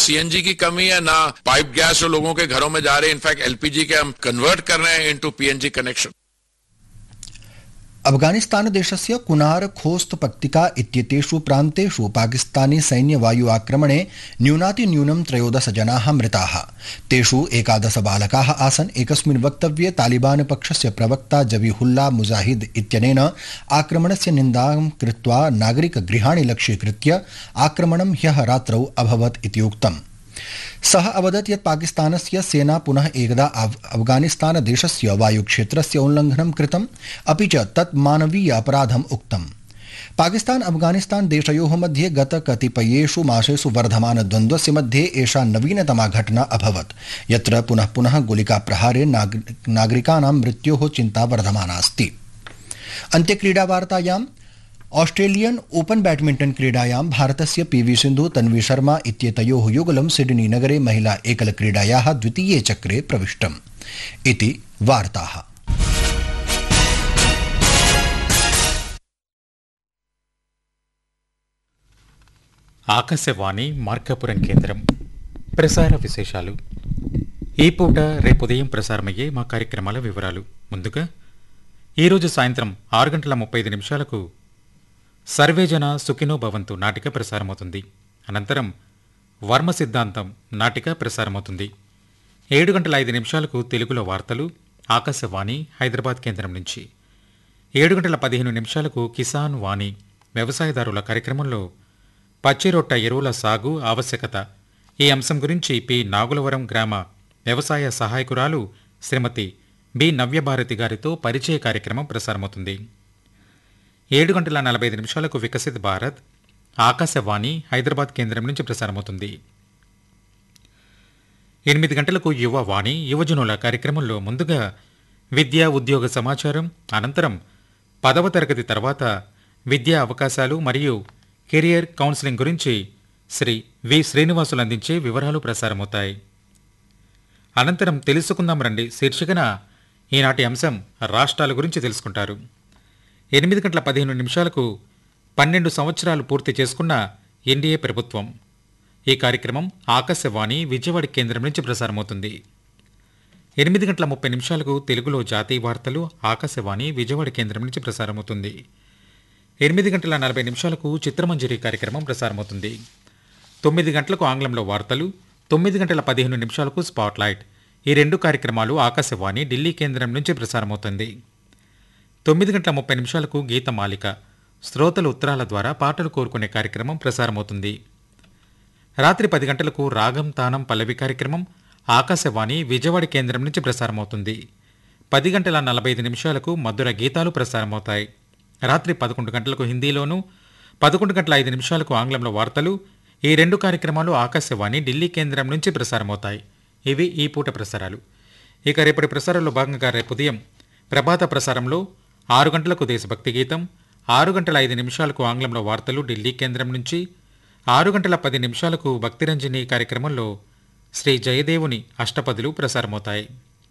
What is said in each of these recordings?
CNG की कमी है ना पाइप गैस जो लोगों के घरों में जा रहे हैं इनफैक्ट एलपीजी के हम कन्वर्ट कर रहे हैं इनटू पीएनजी कनेक्शन अफगानिस्तानदेशस्य कुनार खोस्त पत्तिका इत्येतेषु प्रान्तेषु पाकिस्तानी सैन्यवायु आक्रमणे न्यूनातिन्यूनं त्रयोदश जनाः मृताः तेषु एकादश बालकाः आसन् एकस्मिन् वक्तव्ये तालिबान पक्षस्य प्रवक्ता जबीहुल्ला मुजाहिद इत्यनेन आक्रमणस्य निन्दां कृत्वा नागरिकगृहाणि लक्ष्यीकृत्य आक्रमणं ह्यः रात्रौ अभवत् इति उक्तम् सः अवदत् यत् पाकिस्तानस्य सेना पुनः एकदा अफगानिस्तान देशस्य वायुक्षेत्रस्य उल्लङ्घनं कृतम् अपि च तत् मानवीय अपराधम् उक्तम् पाकिस्तान अफगानिस्तान देशयोः मध्ये गत कतिपयेषु मासेषु वर्धमान द्वन्द्वस्य मध्ये एषा नवीनतमा घटना अभवत् यत्र पुनः पुनः गोलिकाप्रहारे नागरिकाणां मृत्योः चिन्ता वर्धमानास्ति अन्त्यक्रीडावार्तायाम् ऑस्ट्रेलियन ओपन बैडमिंटन क्रीडायां भारतस्य पीवी सिन्धु तन्वी शर्मा इत्येतयोः युगलं सिडनी नगरे महिला एकल क्रीडायाः द्वितीये चक्रे प्रविष्टम् इति वार्ताः ఆకాశవాణి మార్కాపురం కేంద్రం ప్రసార విశేషాలు ఈ పూట రేపు ఉదయం ప్రసారమయ్యే మా కార్యక్రమాల వివరాలు ముందుగా ఈరోజు సాయంత్రం ఆరు గంటల ముప్పై ఐదు నిమిషాలకు సర్వేజన సుఖినో భవంతు నాటిక ప్రసారమవుతుంది అనంతరం వర్మ సిద్ధాంతం నాటిక ప్రసారమవుతుంది ఏడు గంటల ఐదు నిమిషాలకు తెలుగులో వార్తలు ఆకాశవాణి హైదరాబాద్ కేంద్రం నుంచి ఏడు గంటల పదిహేను నిమిషాలకు కిసాన్ వాణి వ్యవసాయదారుల కార్యక్రమంలో పచ్చిరొట్ట ఎరువుల సాగు ఆవశ్యకత ఈ అంశం గురించి పి నాగులవరం గ్రామ వ్యవసాయ సహాయకురాలు శ్రీమతి బి నవ్యభారతి గారితో పరిచయ కార్యక్రమం ప్రసారమవుతుంది ఏడు గంటల నలభై ఐదు నిమిషాలకు వికసిత్ భారత్ ఆకాశవాణి హైదరాబాద్ కేంద్రం నుంచి ప్రసారమవుతుంది ఎనిమిది గంటలకు యువ వాణి యువజనుల కార్యక్రమంలో ముందుగా విద్యా ఉద్యోగ సమాచారం అనంతరం పదవ తరగతి తర్వాత విద్యా అవకాశాలు మరియు కెరియర్ కౌన్సిలింగ్ గురించి శ్రీ వి శ్రీనివాసులు అందించే వివరాలు ప్రసారమవుతాయి అనంతరం తెలుసుకుందాం రండి శీర్షికన ఈనాటి అంశం రాష్ట్రాల గురించి తెలుసుకుంటారు ఎనిమిది గంటల పదిహేను నిమిషాలకు పన్నెండు సంవత్సరాలు పూర్తి చేసుకున్న ఎన్డీఏ ప్రభుత్వం ఈ కార్యక్రమం ఆకాశవాణి విజయవాడ కేంద్రం నుంచి ప్రసారమవుతుంది ఎనిమిది గంటల ముప్పై నిమిషాలకు తెలుగులో జాతీయ వార్తలు ఆకాశవాణి విజయవాడ కేంద్రం నుంచి ప్రసారమవుతుంది ఎనిమిది గంటల నలభై నిమిషాలకు చిత్రమంజరి కార్యక్రమం ప్రసారమవుతుంది తొమ్మిది గంటలకు ఆంగ్లంలో వార్తలు తొమ్మిది గంటల పదిహేను నిమిషాలకు స్పాట్లైట్ ఈ రెండు కార్యక్రమాలు ఆకాశవాణి ఢిల్లీ కేంద్రం నుంచి ప్రసారమవుతుంది తొమ్మిది గంటల ముప్పై నిమిషాలకు గీతమాలిక శ్రోతల ఉత్తరాల ద్వారా పాటలు కోరుకునే కార్యక్రమం ప్రసారమవుతుంది రాత్రి పది గంటలకు రాగం తానం పల్లవి కార్యక్రమం ఆకాశవాణి విజయవాడ కేంద్రం నుంచి ప్రసారమవుతుంది పది గంటల నలభై ఐదు నిమిషాలకు మధుర గీతాలు ప్రసారమవుతాయి రాత్రి పదకొండు గంటలకు హిందీలోను పదకొండు గంటల ఐదు నిమిషాలకు ఆంగ్లంలో వార్తలు ఈ రెండు కార్యక్రమాలు ఆకాశవాణి ఢిల్లీ కేంద్రం నుంచి ప్రసారమవుతాయి ఇవి ఈ పూట ప్రసారాలు ఇక రేపటి ప్రసారంలో భాగంగా రేపు ఉదయం ప్రభాత ప్రసారంలో ఆరు గంటలకు దేశభక్తి గీతం ఆరు గంటల ఐదు నిమిషాలకు ఆంగ్లంలో వార్తలు ఢిల్లీ కేంద్రం నుంచి ఆరు గంటల పది నిమిషాలకు భక్తిరంజని కార్యక్రమంలో శ్రీ జయదేవుని అష్టపదులు ప్రసారమవుతాయి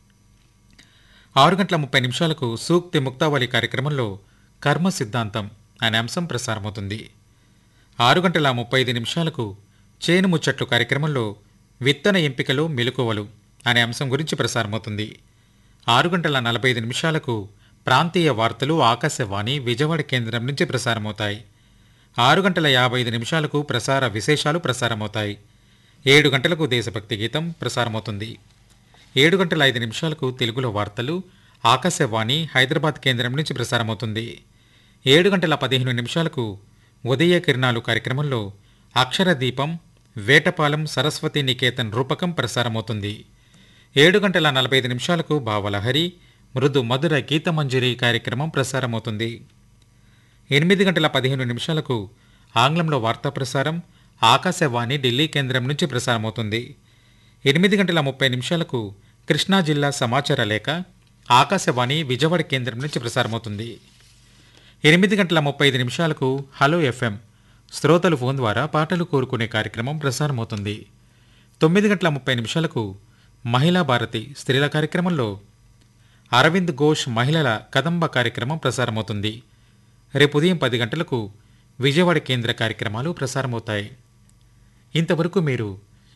ఆరు గంటల ముప్పై నిమిషాలకు సూక్తి ముక్తావళి కార్యక్రమంలో కర్మ సిద్ధాంతం అనే అంశం ప్రసారమవుతుంది ఆరు గంటల ముప్పై ఐదు నిమిషాలకు చేను ముచ్చట్లు కార్యక్రమంలో విత్తన ఎంపికలో మెలకువలు అనే అంశం గురించి ప్రసారమవుతుంది ఆరు గంటల నలభై ఐదు నిమిషాలకు ప్రాంతీయ వార్తలు ఆకాశవాణి విజయవాడ కేంద్రం నుంచి ప్రసారమవుతాయి ఆరు గంటల యాభై ఐదు నిమిషాలకు ప్రసార విశేషాలు ప్రసారమవుతాయి ఏడు గంటలకు దేశభక్తి గీతం ప్రసారమవుతుంది ఏడు గంటల ఐదు నిమిషాలకు తెలుగులో వార్తలు ఆకాశవాణి హైదరాబాద్ కేంద్రం నుంచి ప్రసారమవుతుంది ఏడు గంటల పదిహేను నిమిషాలకు ఉదయ కిరణాలు కార్యక్రమంలో అక్షర దీపం వేటపాలెం సరస్వతి నికేతన్ రూపకం ప్రసారమవుతుంది ఏడు గంటల నలభై ఐదు నిమిషాలకు భావలహరి మృదు మధుర గీతమంజరి కార్యక్రమం ప్రసారమవుతుంది ఎనిమిది గంటల పదిహేను నిమిషాలకు ఆంగ్లంలో వార్తా ప్రసారం ఆకాశవాణి ఢిల్లీ కేంద్రం నుంచి ప్రసారమవుతుంది ఎనిమిది గంటల ముప్పై నిమిషాలకు కృష్ణా జిల్లా సమాచార లేఖ ఆకాశవాణి విజయవాడ కేంద్రం నుంచి ప్రసారమవుతుంది ఎనిమిది గంటల ముప్పై ఐదు నిమిషాలకు హలో ఎఫ్ఎం శ్రోతలు ఫోన్ ద్వారా పాటలు కోరుకునే కార్యక్రమం ప్రసారమవుతుంది తొమ్మిది గంటల ముప్పై నిమిషాలకు మహిళా భారతి స్త్రీల కార్యక్రమంలో అరవింద్ ఘోష్ మహిళల కదంబ కార్యక్రమం ప్రసారమవుతుంది రేపు ఉదయం పది గంటలకు విజయవాడ కేంద్ర కార్యక్రమాలు ప్రసారమవుతాయి ఇంతవరకు మీరు